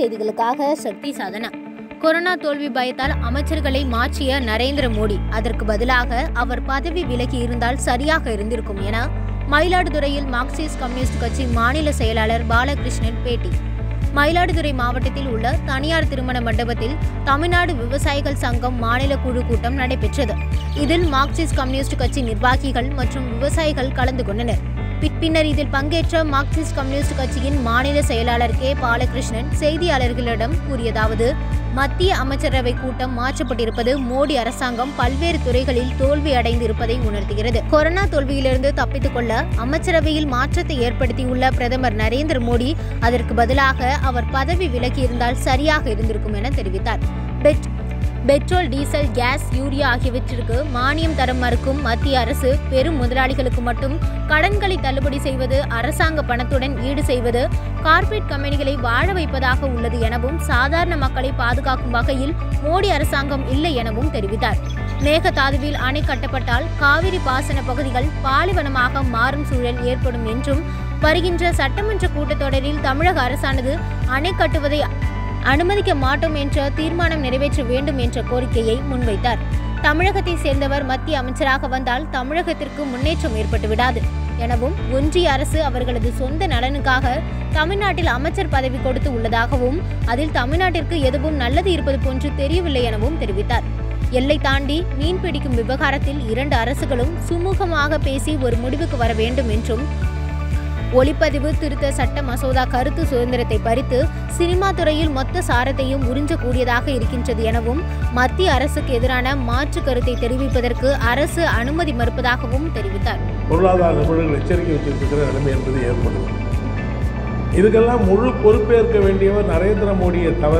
செய்திகளுக்காக சக்தி சாதனா கொரோனா தோல்வி பயத்தால் அமைச்சர்களை மாற்றிய நரேந்திர மோடி அதற்கு பதிலாக அவர் பதவி விலகி இருந்தால் சரியாக இருந்திருக்கும் என மயிலாடுதுறையில் மார்க்சிஸ்ட் கம்யூனிஸ்ட் கட்சி மாநில செயலாளர் பாலகிருஷ்ணன் பேட்டி மயிலாடுதுறை மாவட்டத்தில் உள்ள தனியார் திருமண மண்டபத்தில் தமிழ்நாடு விவசாயிகள் சங்கம் மாநில குழு கூட்டம் நடைபெற்றது இதில் மார்க்சிஸ்ட் கம்யூனிஸ்ட் கட்சி நிர்வாகிகள் மற்றும் விவசாயிகள் கலந்து கொண்டனர் பின்- பின்னர் இதில் பங்கேற்ற மார்க்சிஸ்ட் கம்யூனிஸ்ட் கட்சியின் மாநில செயலாளர் கே பாலகிருஷ்ணன் செய்தியாளர்களிடம் கூறியதாவது மத்திய அமைச்சரவை கூட்டம் மாற்றப்பட்டிருப்பது மோடி அரசாங்கம் பல்வேறு துறைகளில் தோல்வி அடைந்து இருப்பதை உணர்த்துகிறது கொரோனா தோல்வியிலிருந்து தப்பித்துக் கொள்ள அமைச்சரவையில் மாற்றத்தை ஏற்படுத்தியுள்ள பிரதமர் நரேந்திர மோடி அதற்கு பதிலாக அவர் பதவி விலகியிருந்தால் சரியாக இருந்திருக்கும் என தெரிவித்தார் பெட் பெட்ரோல் டீசல் கேஸ் யூரியா ஆகியவற்றிற்கு மானியம் தர மறுக்கும் மத்திய அரசு பெரும் முதலாளிகளுக்கு மட்டும் கடன்களை தள்ளுபடி செய்வது அரசாங்க பணத்துடன் ஈடு செய்வது கார்ப்பரேட் கம்பெனிகளை வாழ வைப்பதாக உள்ளது எனவும் சாதாரண மக்களை பாதுகாக்கும் வகையில் மோடி அரசாங்கம் இல்லை எனவும் தெரிவித்தார் மேகதாதுவில் அணை கட்டப்பட்டால் காவிரி பாசன பகுதிகள் பாலைவனமாக மாறும் சூழல் ஏற்படும் என்றும் வருகின்ற சட்டமன்ற கூட்டத்தொடரில் தமிழக அரசானது அணை கட்டுவதை அனுமதிக்க மாட்டோம் என்ற தீர்மானம் நிறைவேற்ற வேண்டும் என்ற கோரிக்கையை முன்வைத்தார் தமிழகத்தை சேர்ந்தவர் மத்திய அமைச்சராக வந்தால் தமிழகத்திற்கு முன்னேற்றம் ஏற்பட்டு விடாது எனவும் ஒன்றிய அரசு அவர்களது சொந்த நலனுக்காக தமிழ்நாட்டில் அமைச்சர் பதவி கொடுத்து உள்ளதாகவும் அதில் தமிழ்நாட்டிற்கு எதுவும் நல்லது இருப்பது போன்று தெரியவில்லை எனவும் தெரிவித்தார் எல்லை தாண்டி மீன் பிடிக்கும் விவகாரத்தில் இரண்டு அரசுகளும் சுமூகமாக பேசி ஒரு முடிவுக்கு வர வேண்டும் என்றும் ஒளிப்பதிவு திருத்த சட்ட மசோதா கருத்து சுதந்திரத்தை பறித்து சினிமா துறையில் மொத்த சாரத்தையும் உறிஞ்சக்கூடியதாக இருக்கின்றது எனவும் மத்திய அரசுக்கு எதிரான மாற்று கருத்தை தெரிவிப்பதற்கு அரசு அனுமதி மறுப்பதாகவும் தெரிவித்தார் பொருளாதார நிபுணர்கள் எச்சரிக்கை வச்சிருக்கிற நிலைமை என்பது ஏற்படுது இதுக்கெல்லாம் முழு பொறுப்பேற்க வேண்டியவர் நரேந்திர மோடியை தவிர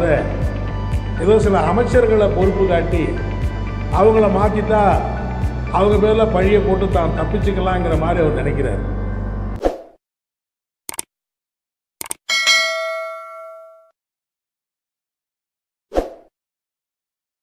ஏதோ சில அமைச்சர்களை பொறுப்பு காட்டி அவங்கள மாற்றிட்டா அவங்க பேரில் பழியை போட்டு தான் தப்பிச்சுக்கலாங்கிற மாதிரி அவர் நினைக்கிறார்